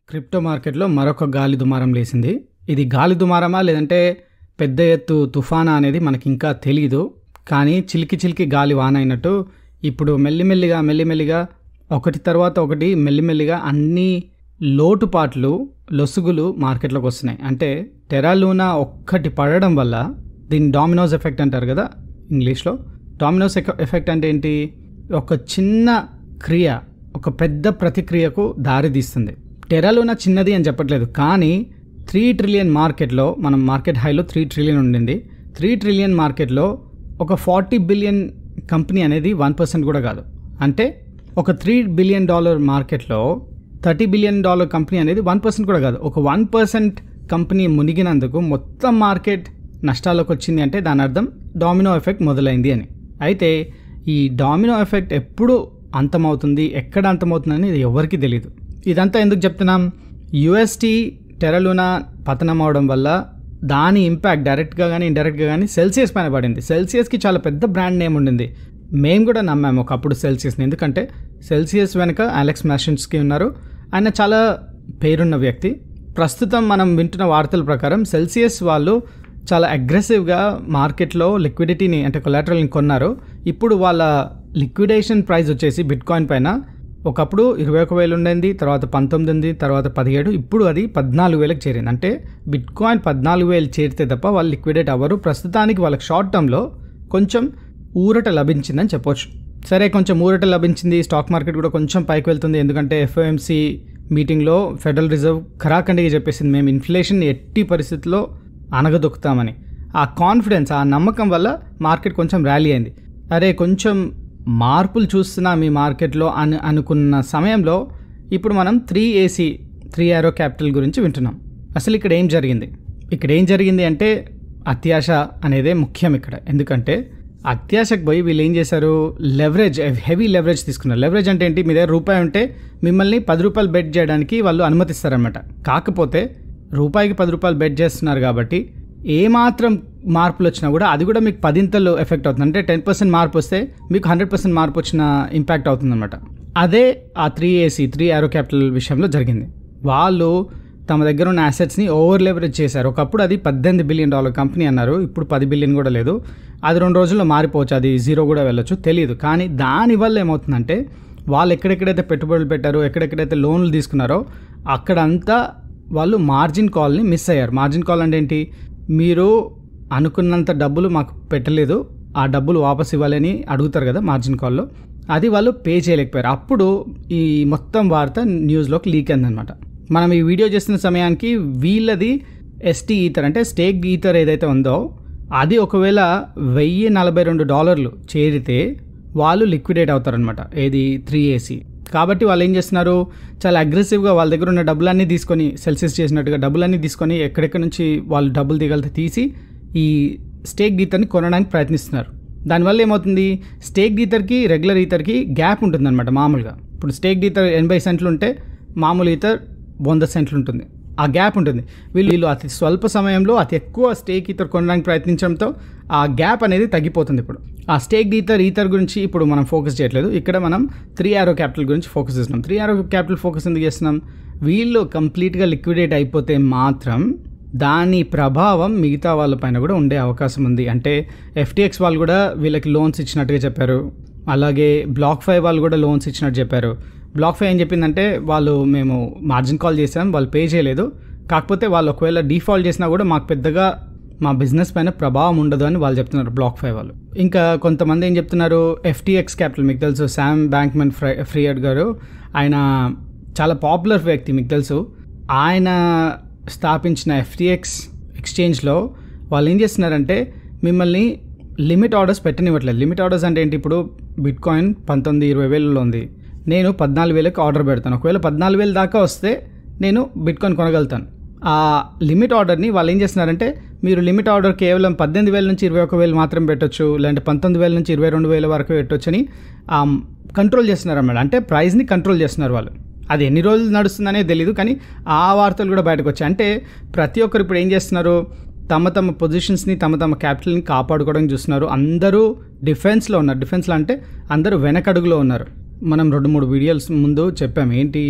crypto మార్కెట్లో మరొక గాలి దుమారం లేసింది ఇది గాలి దుమారమా లేదంటే పెద్ద ఎత్తు తుఫానా అనేది మనకి ఇంకా తెలియదు కానీ చిలికి చిలికి గాలి వాన అయినట్టు ఇప్పుడు మెల్లిమెల్లిగా మెల్లిమెల్లిగా ఒకటి తర్వాత ఒకటి మెల్లిమెల్లిగా అన్ని లోటుపాట్లు లొసుగులు మార్కెట్లోకి వస్తున్నాయి అంటే టెరాలూనా ఒక్కటి పడడం వల్ల దీన్ని డామినోస్ ఎఫెక్ట్ అంటారు కదా ఇంగ్లీష్లో డామినోస్ ఎఫెక్ట్ అంటే ఏంటి ఒక చిన్న క్రియ ఒక పెద్ద ప్రతిక్రియకు దారితీస్తుంది టెరాలూనా చిన్నది అని చెప్పట్లేదు కానీ త్రీ ట్రిలియన్ మార్కెట్లో మనం మార్కెట్ హైలో త్రీ ట్రిలియన్ ఉండింది త్రీ ట్రిలియన్ మార్కెట్లో ఒక ఫార్టీ బిలియన్ కంపెనీ అనేది వన్ పర్సెంట్ కూడా కాదు అంటే ఒక త్రీ బిలియన్ డాలర్ మార్కెట్లో థర్టీ బిలియన్ డాలర్ కంపెనీ అనేది వన్ పర్సెంట్ కూడా కాదు ఒక వన్ పర్సెంట్ కంపెనీ మునిగినందుకు మొత్తం మార్కెట్ నష్టాల్లోకి వచ్చింది అంటే దాని అర్థం డామినో ఎఫెక్ట్ మొదలైంది అని అయితే ఈ డామినో ఎఫెక్ట్ ఎప్పుడు అంతమవుతుంది ఎక్కడ అంతమవుతుందని ఇది ఎవరికి తెలియదు ఇదంతా ఎందుకు చెప్తున్నాం యుఎస్టీ టెరలూనా పతనం అవడం వల్ల దాని ఇంపాక్ట్ డైరెక్ట్గా కానీ ఇండైరెక్ట్గా కానీ సెల్సియస్ పైన పడింది సెల్సియస్కి చాలా పెద్ద బ్రాండ్ నేమ్ ఉండింది మేము కూడా నమ్మాము ఒకప్పుడు సెల్సియస్ని ఎందుకంటే సెల్సియస్ వెనుక అలెక్స్ మ్యాషన్స్కి ఉన్నారు ఆయన చాలా పేరున్న వ్యక్తి ప్రస్తుతం మనం వింటున్న వార్తల ప్రకారం సెల్సియస్ వాళ్ళు చాలా అగ్రెసివ్గా మార్కెట్లో లిక్విడిటీని అంటే కొలాటరల్ని కొన్నారు ఇప్పుడు వాళ్ళ లిక్విడేషన్ ప్రైస్ వచ్చేసి బిట్కాయిన్ పైన ఒకప్పుడు ఇరవై ఒక వేలు ఉండింది తర్వాత పంతొమ్మిది ఉంది తర్వాత పదిహేడు ఇప్పుడు అది పద్నాలుగు వేలకు చేరింది అంటే బిట్కాయిన్ పద్నాలుగు వేలు చేరితే తప్ప వాళ్ళు లిక్విడేట్ అవ్వరు ప్రస్తుతానికి వాళ్ళకి షార్ట్ టర్మ్లో కొంచెం ఊరట లభించిందని చెప్పొచ్చు సరే కొంచెం ఊరట లభించింది స్టాక్ మార్కెట్ కూడా కొంచెం పైకి వెళ్తుంది ఎందుకంటే ఎఫ్ఓఎంసీ మీటింగ్లో ఫెడరల్ రిజర్వ్ ఖరాఖండిగా చెప్పేసింది మేము ఇన్ఫ్లేషన్ ఎట్టి పరిస్థితుల్లో అనగదొక్కుతామని ఆ కాన్ఫిడెన్స్ ఆ నమ్మకం వల్ల మార్కెట్ కొంచెం ర్యాలీ అయింది అరే కొంచెం మార్పులు చూస్తున్నా మీ మార్కెట్లో అని అనుకున్న సమయంలో ఇప్పుడు మనం Three AC Three Arrow Capital గురించి వింటున్నాం అసలు ఇక్కడ ఏం జరిగింది ఇక్కడ ఏం జరిగింది అంటే అత్యాశ అనేదే ముఖ్యం ఇక్కడ ఎందుకంటే అత్యాశకు పోయి వీళ్ళు ఏం చేశారు లెవరేజ్ హెవీ లెవరేజ్ తీసుకున్నారు లెవరేజ్ అంటే ఏంటి మీ దగ్గర రూపాయి ఉంటే మిమ్మల్ని పది రూపాయలు బెట్ చేయడానికి వాళ్ళు అనుమతిస్తారనమాట కాకపోతే రూపాయికి పది రూపాయలు బెట్ చేస్తున్నారు కాబట్టి ఏమాత్రం మార్పులు వచ్చినా కూడా అది కూడా మీకు పదింతలు ఎఫెక్ట్ అవుతుంది అంటే టెన్ పర్సెంట్ మార్పు వస్తే మీకు హండ్రెడ్ పర్సెంట్ మార్పు వచ్చిన ఇంపాక్ట్ అవుతుందన్నమాట అదే ఆ Three AC Three Arrow Capital విషయంలో జరిగింది వాళ్ళు తమ దగ్గర ఉన్న అసెట్స్ని ఓవర్ లెవరేజ్ చేశారు ఒకప్పుడు అది పద్దెనిమిది బిలియన్ డాలర్ కంపెనీ అన్నారు ఇప్పుడు పది బిలియన్ కూడా లేదు అది రెండు రోజుల్లో మారిపోవచ్చు అది జీరో కూడా వెళ్ళొచ్చు తెలియదు కానీ దానివల్ల ఏమవుతుందంటే వాళ్ళు ఎక్కడెక్కడైతే పెట్టుబడులు పెట్టారో ఎక్కడెక్కడైతే లోన్లు తీసుకున్నారో అక్కడంతా వాళ్ళు మార్జిన్ కాల్ని మిస్ అయ్యారు మార్జిన్ కాల్ అంటే ఏంటి మీరు అనుకున్నంత డబ్బులు మాకు పెట్టలేదు ఆ డబ్బులు వాపస్ ఇవ్వాలని అడుగుతారు కదా మార్జిన్ కాల్లో అది వాళ్ళు పే చేయలేకపోయారు అప్పుడు ఈ మొత్తం వార్త న్యూస్లోకి లీక్ అయిందనమాట మనం ఈ వీడియో చేస్తున్న సమయానికి వీళ్ళది ఎస్టీ ఈథర్ అంటే స్టేక్ ఈథర్ ఏదైతే ఉందో అది ఒకవేళ వెయ్యి నలభై రెండు డాలర్లు చేరితే వాళ్ళు లిక్విడేట్ అవుతారనమాట ఏది త్రీ ఏసీ కాబట్టి వాళ్ళు ఏం చేస్తున్నారు చాలా అగ్రెసివ్గా వాళ్ళ దగ్గర ఉన్న డబ్బులన్నీ తీసుకొని సెల్సియస్ చేసినట్టుగా డబ్బులన్నీ తీసుకొని ఎక్కడెక్కడి నుంచి వాళ్ళు డబ్బులు దిగలితే తీసి ఈ స్టేక్ గీతర్ని కొనడానికి ప్రయత్నిస్తున్నారు దానివల్ల ఏమవుతుంది స్టేక్ గీతర్కి రెగ్యులర్ ఈతర్కి గ్యాప్ ఉంటుందన్నమాట మామూలుగా ఇప్పుడు స్టేక్ గీతర్ ఎనభై సెంట్లు ఉంటే మామూలు ఈతర్ వంద సెంట్లు ఉంటుంది ఆ గ్యాప్ ఉంటుంది వీళ్ళు వీళ్ళు అతి స్వల్ప సమయంలో అతి ఎక్కువ స్టేక్ ఈతర్ కొనడానికి ప్రయత్నించడంతో ఆ గ్యాప్ అనేది తగ్గిపోతుంది ఇప్పుడు ఆ స్టేక్ ఈతర్ ఈతర్ గురించి ఇప్పుడు మనం ఫోకస్ చేయట్లేదు ఇక్కడ మనం త్రీ ఆరో క్యాపిటల్ గురించి ఫోకస్ చేస్తున్నాం త్రీ ఆరో క్యాపిటల్ ఫోకస్ ఎందుకు చేస్తున్నాం వీళ్ళు కంప్లీట్గా లిక్విడేట్ అయిపోతే మాత్రం దాని ప్రభావం మిగతా వాళ్ళపైన కూడా ఉండే అవకాశం ఉంది అంటే ఎఫ్టీఎక్స్ వాళ్ళు కూడా వీళ్ళకి లోన్స్ ఇచ్చినట్టుగా చెప్పారు అలాగే బ్లాక్ ఫైవ్ వాళ్ళు కూడా లోన్స్ ఇచ్చినట్టు చెప్పారు బ్లాక్ ఫైవ్ ఏం చెప్పిందంటే వాళ్ళు మేము మార్జిన్ కాల్ చేసాం వాళ్ళు పే చేయలేదు కాకపోతే వాళ్ళు ఒకవేళ డిఫాల్ట్ చేసినా కూడా మాకు పెద్దగా మా బిజినెస్ పైన ప్రభావం ఉండదు అని వాళ్ళు చెప్తున్నారు బ్లాక్ ఫైవ్ వాళ్ళు ఇంకా కొంతమంది ఏం చెప్తున్నారు ఎఫ్టీఎక్స్ క్యాపిటల్ మీకు తెలుసు శామ్ బ్యాంక్మెన్ ఫ్రై ఫ్రీయడ్ గారు ఆయన చాలా పాపులర్ వ్యక్తి మీకు తెలుసు ఆయన స్థాపించిన ఎఫ్టీఎక్స్ ఎక్స్చేంజ్లో వాళ్ళు ఏం చేస్తున్నారంటే మిమ్మల్ని లిమిట్ ఆర్డర్స్ పెట్టనివ్వట్లేదు లిమిట్ ఆర్డర్స్ అంటే ఏంటి ఇప్పుడు బిట్ కాయిన్ పంతొమ్మిది ఇరవై వేలలో ఉంది నేను పద్నాలుగు వేలకు ఆర్డర్ పెడతాను ఒకవేళ పద్నాలుగు వేలు దాకా వస్తే నేను బిట్ కాయిన్ కొనగలుగుతాను ఆ లిమిట్ ఆర్డర్ని వాళ్ళు ఏం చేస్తున్నారంటే మీరు లిమిట్ ఆర్డర్ కేవలం పద్దెనిమిది వేల నుంచి ఇరవై ఒక వేలు మాత్రం పెట్టొచ్చు లేదంటే పంతొమ్మిది వేల నుంచి ఇరవై రెండు వేల వరకు పెట్టొచ్చు అని కంట్రోల్ చేస్తున్నారు అన్నమాట అంటే ప్రైస్ని కంట్రోల్ చేస్తున్నారు వాళ్ళు అది ఎన్ని రోజులు నడుస్తుందనే తెలియదు కానీ ఆ వార్తలు కూడా బయటకు వచ్చాయి అంటే ప్రతి ఒక్కరు ఇప్పుడు ఏం చేస్తున్నారు తమ తమ పొజిషన్స్ని తమ తమ క్యాపిటల్ని కాపాడుకోవడానికి చూస్తున్నారు అందరూ డిఫెన్స్లో ఉన్నారు డిఫెన్స్లో అంటే అందరూ వెనకడుగులో ఉన్నారు మనం రెండు మూడు వీడియోస్ ముందు చెప్పాము ఏంటి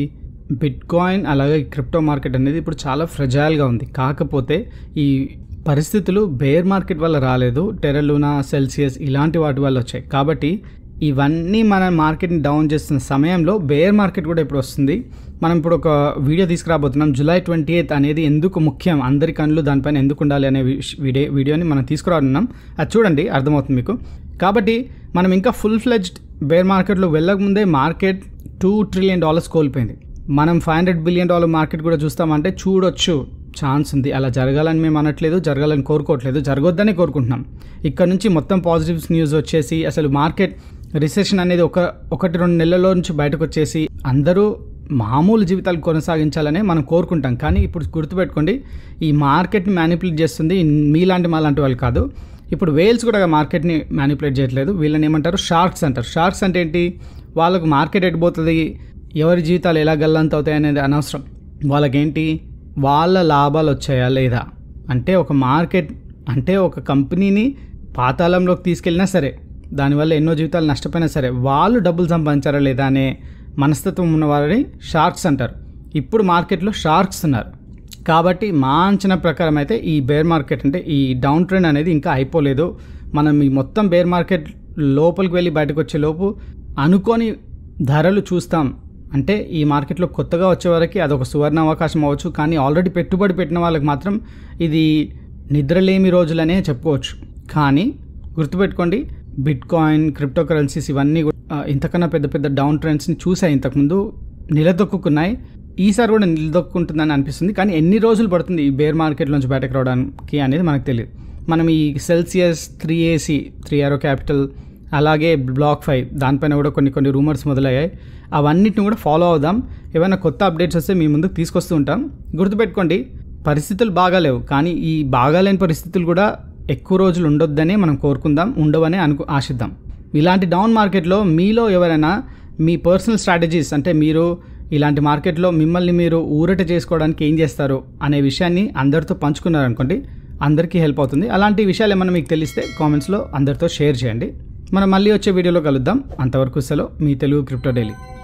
బిట్ కాయిన్ అలాగే క్రిప్టో మార్కెట్ అనేది ఇప్పుడు చాలా ఫ్రెజైల్గా ఉంది కాకపోతే ఈ పరిస్థితులు బేర్ మార్కెట్ వల్ల రాలేదు టెరలూనా సెల్సియస్ ఇలాంటి వాటి వల్ల వచ్చాయి కాబట్టి ఇవన్నీ మన మార్కెట్ని డౌన్ చేస్తున్న సమయంలో బేర్ మార్కెట్ కూడా ఇప్పుడు వస్తుంది మనం ఇప్పుడు ఒక వీడియో తీసుకురాబోతున్నాం జూలై ట్వంటీ ఎయిత్ అనేది ఎందుకు ముఖ్యం అందరి కళ్ళు దానిపైన ఎందుకు ఉండాలి అనే విష- వీడియో వీడియోని మనం తీసుకురానున్నాం అది చూడండి అర్థమవుతుంది మీకు కాబట్టి మనం ఇంకా ఫుల్ ఫ్లెడ్జ్డ్ బేర్ మార్కెట్లో వెళ్ళకముందే మార్కెట్ టూ ట్రిలియన్ డాలర్స్ కోల్పోయింది మనం five hundred billion dollar market కూడా చూస్తామంటే చూడొచ్చు ఛాన్స్ ఉంది అలా జరగాలని మేము అనట్లేదు జరగాలని కోరుకోవట్లేదు జరగొద్దనే కోరుకుంటున్నాం ఇక్కడ నుంచి మొత్తం పాజిటివ్స్ న్యూస్ వచ్చేసి అసలు మార్కెట్ రిసెషన్ అనేది ఒక ఒకటి రెండు నెలల్లో నుంచి బయటకు వచ్చేసి అందరూ మామూలు జీవితాలు కొనసాగించాలనే మనం కోరుకుంటాం కానీ ఇప్పుడు గుర్తుపెట్టుకోండి ఈ మార్కెట్ని మ్యానిపులేట్ చేస్తుంది మీలాంటి మాలాంటి వాళ్ళు కాదు ఇప్పుడు వేల్స్ కూడా మార్కెట్ని మ్యానిపులేట్ చేయట్లేదు వీళ్ళని ఏమంటారు షార్క్స్ అంటారు షార్క్స్ అంటే ఏంటి వాళ్ళకు మార్కెట్ ఎడిపోతుంది ఎవరి జీవితాలు ఎలా గల్లంత అవుతాయి అనేది అనవసరం వాళ్ళకేంటి వాళ్ళ లాభాలు వచ్చాయా లేదా అంటే ఒక మార్కెట్ అంటే ఒక కంపెనీని పాతాళంలోకి తీసుకెళ్ళినా సరే దానివల్ల ఎన్నో జీవితాలు నష్టపోయినా సరే వాళ్ళు డబ్బులు సంపాదించారా లేదా అనే మనస్తత్వం ఉన్న వారిని షార్క్స్ అంటారు ఇప్పుడు మార్కెట్లో షార్క్స్ ఉన్నారు కాబట్టి మా అంచనా ప్రకారం అయితే ఈ బేర్ మార్కెట్ అంటే ఈ డౌన్ ట్రెండ్ అనేది ఇంకా అయిపోలేదు మనం ఈ మొత్తం బేర్ మార్కెట్ లోపలికి వెళ్ళి బయటకు వచ్చే లోపు అనుకోని ధరలు చూస్తాం అంటే ఈ మార్కెట్లో కొత్తగా వచ్చే వరకు అదొక సువర్ణ అవకాశం అవ్వచ్చు కానీ ఆల్రెడీ పెట్టుబడి పెట్టిన వాళ్ళకి మాత్రం ఇది నిద్రలేమి రోజులనే చెప్పుకోవచ్చు కానీ గుర్తుపెట్టుకోండి బిట్ కాయిన్ క్రిప్టో కరెన్సీస్ ఇవన్నీ కూడా, ఆ, ఇంతకన్నా పెద్ద పెద్ద డౌన్ ట్రెండ్స్ని చూసాయి ఇంతకుముందు నిలదొక్కున్నాయి ఈసారి కూడా నిలదొక్కుంటుందని అనిపిస్తుంది కానీ ఎన్ని రోజులు పడుతుంది ఈ బేర్ మార్కెట్లోంచి బయటకు రావడానికి అనేది మనకు తెలియదు మనం ఈ Celsius Three AC Three Arrow Capital అలాగే బ్లాక్ ఫైవ్ దానిపైన కూడా కొన్ని కొన్ని రూమర్స్ మొదలయ్యాయి అవన్నిటిని కూడా ఫాలో అవుదాం ఏమైనా కొత్త అప్డేట్స్ వస్తే మీ ముందుకు తీసుకొస్తూ ఉంటాం గుర్తుపెట్టుకోండి పరిస్థితులు బాగాలేవు కానీ ఈ బాగాలేని పరిస్థితులు కూడా ఎక్కువ రోజులు ఉండొద్దనే మనం కోరుకుందాం ఉండవనే అనుకు ఆశిద్దాం ఇలాంటి డౌన్ మార్కెట్లో మీలో ఎవరైనా మీ పర్సనల్ స్ట్రాటజీస్ అంటే మీరు ఇలాంటి మార్కెట్లో మిమ్మల్ని మీరు ఊరట చేసుకోవడానికి ఏం చేస్తారు అనే విషయాన్ని అందరితో పంచుకున్నారనుకోండి అందరికీ హెల్ప్ అవుతుంది అలాంటి విషయాలు ఏమైనా మీకు తెలిస్తే కామెంట్స్లో అందరితో షేర్ చేయండి మనం మళ్ళీ వచ్చే వీడియోలో కలుద్దాం అంతవరకు సెలవు మీ తెలుగు క్రిప్టో డైలీ